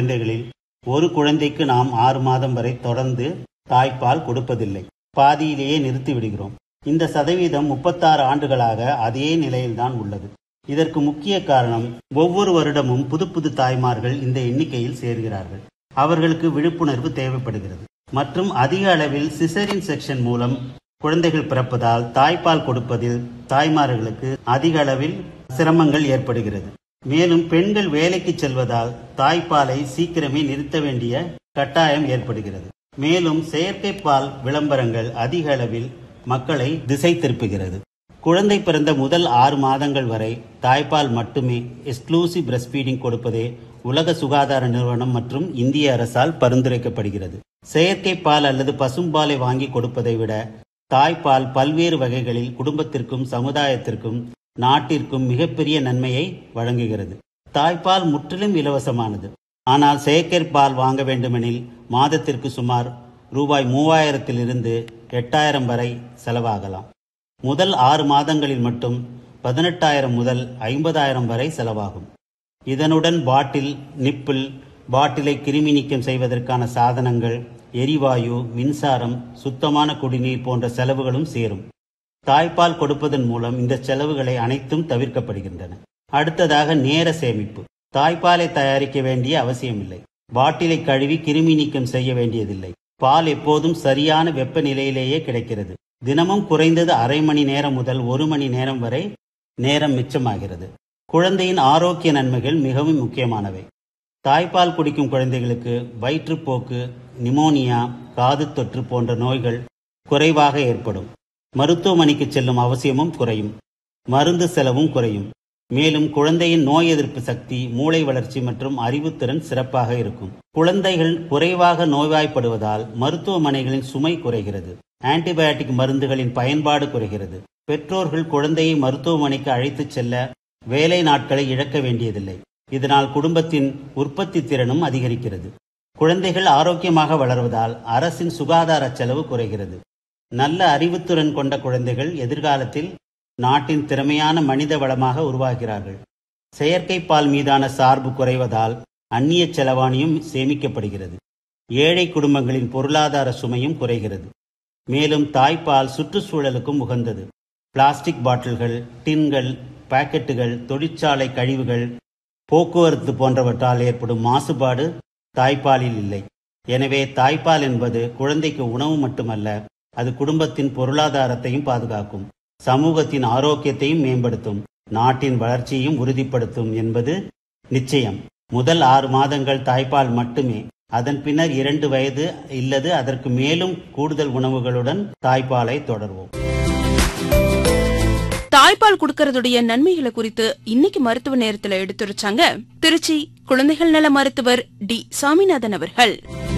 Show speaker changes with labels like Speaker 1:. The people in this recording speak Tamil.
Speaker 1: குழந்தைகளில் ஒரு குழந்தைக்கு நாம் ஆறு மாதம் வரை தொடர்ந்து தாய்ப்பால் கொடுப்பதில்லை பாதியிலேயே நிறுத்தி விடுகிறோம் இந்த சதவீதம் முப்பத்தாறு ஆண்டுகளாக அதே நிலையில்தான் உள்ளது இதற்கு முக்கிய காரணம் ஒவ்வொரு வருடமும் புது புது தாய்மார்கள் இந்த எண்ணிக்கையில் சேர்கிறார்கள் அவர்களுக்கு விழிப்புணர்வு தேவைப்படுகிறது மற்றும் அதிக அளவில் சிசரின் செக்ஷன் மூலம் குழந்தைகள் பிறப்பதால் தாய்ப்பால் கொடுப்பதில் தாய்மார்களுக்கு அதிக அளவில் சிரமங்கள் ஏற்படுகிறது மேலும் பெண்கள் வேலைக்கு செல்வதால் தாய்ப்பாலை சீக்கிரமே நிறுத்த வேண்டிய கட்டாயம் ஏற்படுகிறது மேலும் செயற்கை பால் விளம்பரங்கள் அதிக அளவில் மக்களை திசை திருப்புகிறது குழந்தை பிறந்த முதல் ஆறு மாதங்கள் வரை தாய்ப்பால் மட்டுமே எக்ஸ்க்ளூசிவ் பிரஸ்ட் ஃபீடிங் கொடுப்பதே உலக சுகாதார நிறுவனம் மற்றும் இந்திய அரசால் பரிந்துரைக்கப்படுகிறது செயற்கை பால் அல்லது பசும்பாலை வாங்கி கொடுப்பதை விட தாய்ப்பால் பல்வேறு வகைகளில் குடும்பத்திற்கும் சமுதாயத்திற்கும் நாட்டிற்கும் மிகப்பெரிய நன்மையை வழங்குகிறது தாய்ப்பால் முற்றிலும் இலவசமானது ஆனால் செயற்கை பால் வாங்க வேண்டுமெனில் மாதத்திற்கு சுமார் ரூபாய் மூவாயிரத்திலிருந்து எட்டாயிரம் வரை செலவாகலாம் முதல் ஆறு மாதங்களில் மட்டும் பதினெட்டாயிரம் முதல் ஐம்பதாயிரம் வரை செலவாகும் இதனுடன் பாட்டில் நிப்பிள் பாட்டிலை கிருமி நீக்கம் செய்வதற்கான சாதனங்கள் எரிவாயு மின்சாரம் சுத்தமான குடிநீர் போன்ற செலவுகளும் சேரும் தாய்ப்பால் கொடுப்பதன் மூலம் இந்த செலவுகளை அனைத்தும் தவிர்க்கப்படுகின்றன அடுத்ததாக நேர சேமிப்பு தாய்ப்பாலை தயாரிக்க வேண்டிய அவசியமில்லை பாட்டிலை கழுவி கிருமி நீக்கம் செய்ய வேண்டியதில்லை பால் எப்போதும் சரியான வெப்பநிலையிலேயே கிடைக்கிறது தினமும் குறைந்தது அரை மணி நேரம் முதல் ஒரு மணி நேரம் வரை நேரம் மிச்சமாகிறது குழந்தையின் ஆரோக்கிய நன்மைகள் மிகவும் முக்கியமானவை தாய்ப்பால் குடிக்கும் குழந்தைகளுக்கு வயிற்றுப்போக்கு நிமோனியா காது தொற்று போன்ற நோய்கள் குறைவாக ஏற்படும் மருத்துவமனைக்கு செல்லும் அவசியமும் குறையும் மருந்து செலவும் குறையும் மேலும் குழந்தையின் நோய் எதிர்ப்பு சக்தி மூளை வளர்ச்சி மற்றும் அறிவுத்திறன் சிறப்பாக இருக்கும் குழந்தைகள் குறைவாக நோய்வாய்ப்படுவதால் மருத்துவமனைகளின் சுமை குறைகிறது ஆன்டிபயாட்டிக் மருந்துகளின் பயன்பாடு குறைகிறது பெற்றோர்கள் குழந்தையை மருத்துவமனைக்கு அழைத்துச் செல்ல வேலை நாட்களை இழக்க வேண்டியதில்லை இதனால் குடும்பத்தின் உற்பத்தி திறனும் அதிகரிக்கிறது குழந்தைகள் ஆரோக்கியமாக வளர்வதால் அரசின் சுகாதார செலவு குறைகிறது நல்ல அறிவுத்திறன் கொண்ட குழந்தைகள் எதிர்காலத்தில் நாட்டின் திறமையான மனித வளமாக உருவாகிறார்கள் செயற்கை பால் மீதான சார்பு குறைவதால் அந்நிய செலவாணியும் சேமிக்கப்படுகிறது ஏழை குடும்பங்களின் பொருளாதார சுமையும் குறைகிறது மேலும் தாய்ப்பால் சுற்றுச்சூழலுக்கும் உகந்தது பிளாஸ்டிக் பாட்டில்கள் டின்கள் பாக்கெட்டுகள் தொழிற்சாலை கழிவுகள் போக்குவரத்து போன்றவற்றால் ஏற்படும் மாசுபாடு தாய்ப்பாலில் இல்லை எனவே தாய்ப்பால் என்பது குழந்தைக்கு உணவு மட்டுமல்ல அது குடும்பத்தின் பொருளாதாரத்தையும் பாதுகாக்கும் சமூகத்தின் ஆரோக்கியத்தையும் மேம்படுத்தும் நாட்டின் வளர்ச்சியையும் உறுதிப்படுத்தும் என்பது நிச்சயம் முதல் ஆறு மாதங்கள் தாய்ப்பால் மட்டுமே அதன் பின்னர் இரண்டு வயது இல்லது அதற்கு மேலும் கூடுதல் உணவுகளுடன் தாய்ப்பாலை தொடர்வோம்
Speaker 2: தாய்ப்பால் கொடுக்கறதுடைய நன்மைகளை குறித்து இன்னைக்கு மருத்துவ நேரத்துல எடுத்துரைச்சாங்க திருச்சி குழந்தைகள் நல மருத்துவர் டி சாமிநாதன் அவர்கள்